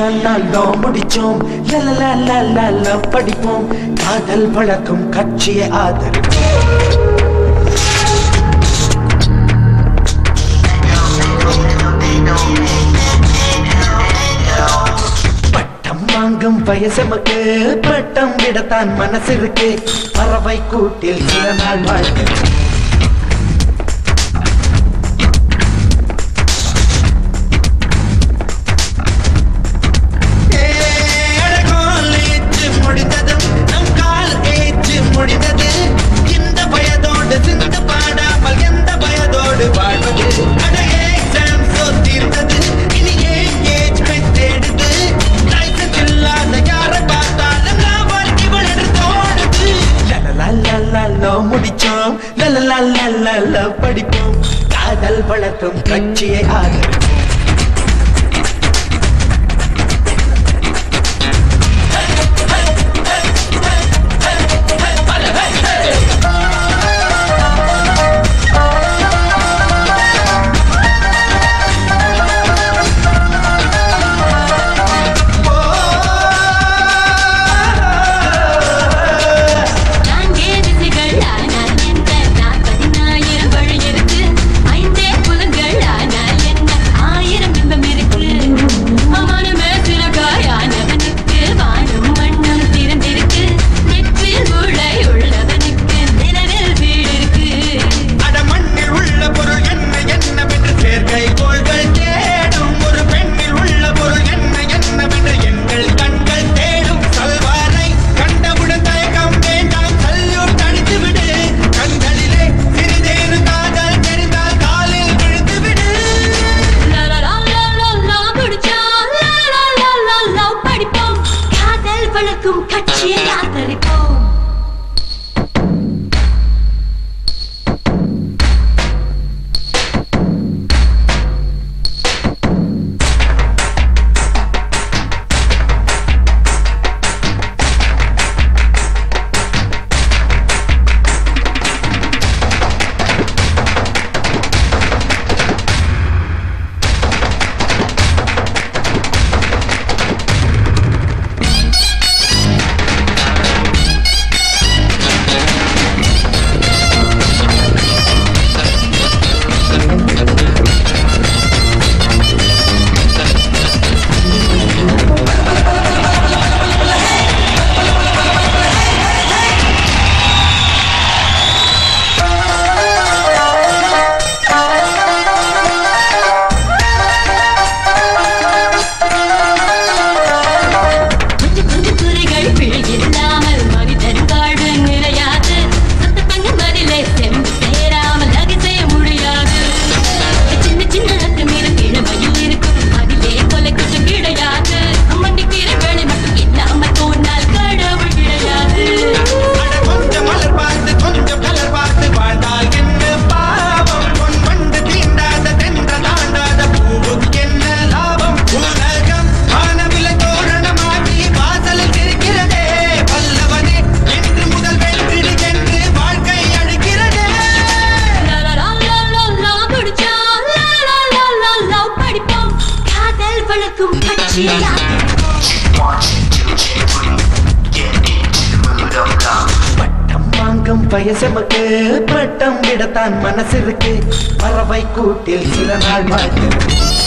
low முடிச்சோம் லலலலலல படிப்போம் காதல் வளர்க்கும் கட்சியை ஆதரிப்போம் பட்டம் வாங்கும் வயசமக்கு பட்டம் விடத்தான் மனசு இருக்கு பறவை கூட்டில் சில நாள் வாழ்க்கை காலேஜ் முடிந்ததும் நம் கால் ஏஜ் முடிந்தது இந்த பயதோடு சிந்து பாடாமல் எந்த பயதோடு வாழ்வது அட எக்ஸாம்ஸோ தீர்ந்தது இனி ஏன் ஏஜ்மெண்ட் தேடுது லைசன்ஸ் இல்லாத யாரை பார்த்தாலும் நான் இவள் என்று தோணுது லலலலலலோ முடிச்சோம் லலலலலல படிப்போம் காதல் வளர்க்கும் கட்சியை ஆதரிப்போம் நான்கே திசைகள் ஆனால் என்ன நாற்பதினாயிரம் வழி இருக்கு ஐந்தே புலன்கள் ஆனால் என்ன ஆயிரம் பிம்பம் இருக்கு மனமே சிறகாயானவனுக்கு வானம் மண்ணும் திறந்திருக்கு நெற்றில் ஊழை உள்ளவனுக்கு நிழலில் வீடு இருக்கு அட மண்ணில் உள்ள பொருள் என்ன என்னவென்று சேர்க்கை கோள்கள் தேடும் ஒரு பெண்ணில் உள்ள பொருள் என்ன என்னவென்று எங்கள் கண்கள் தேடும் சல்வாரை கண்டவுடன் தயக்கம் வேண்டாம் சல்யூட் அடித்து விடு கண்களிலே சிறிதேனு காதல் தெரிந்தால் காலில் விழுந்து விடு லலலலலலா குடிச்சோம், லலலலலலா படிப்போம் காதல் வளர்க்கும் கட்சியை ஆதரிப்போம் கொஞ்சம் கொஞ்சம் துறைகள் பிழை இல்லாமல் மனிதன் வாழ்வு நிலையாது சத்த தங்க பதிலே செம்பு சேராமல் அது செய்ய முடியாது சின்ன சின்ன அக்கம் இருக்கு இளமையில் இருக்கும் அதிலே கொலை குற்றம் கிடையாது மண்டிக்கிற வேலை மட்டும் இல்லாமல் போனால் கடவுள் கிடையாது அட கொஞ்சம் மலர் பார்த்து கொஞ்சம் கலர் பார்த்து வாழ்ந்தால் என்ன பாவம் பொன் வண்டு தீண்டாத தென்ற தாண்டாத பூவுக்கு என்ன லாபம் உலகம் வானவிலை தோரணமாகி வாசலில் இருக்கிறதே பல்லவனே என்று முதல் வெற்றிடு என்று வாழ்க்கை அழிக்கிறதே லலலலலலா குடிச்சோம், லலலலலலா படிப்போம் காதல் வளர்க்கும் கட்சியை பட்டம் வாங்கும் வயசமக்கு பட்டம் விடத்தான் மனசு இருக்கு பறவை கூட்டில் சில நாள் வாழ்க்கை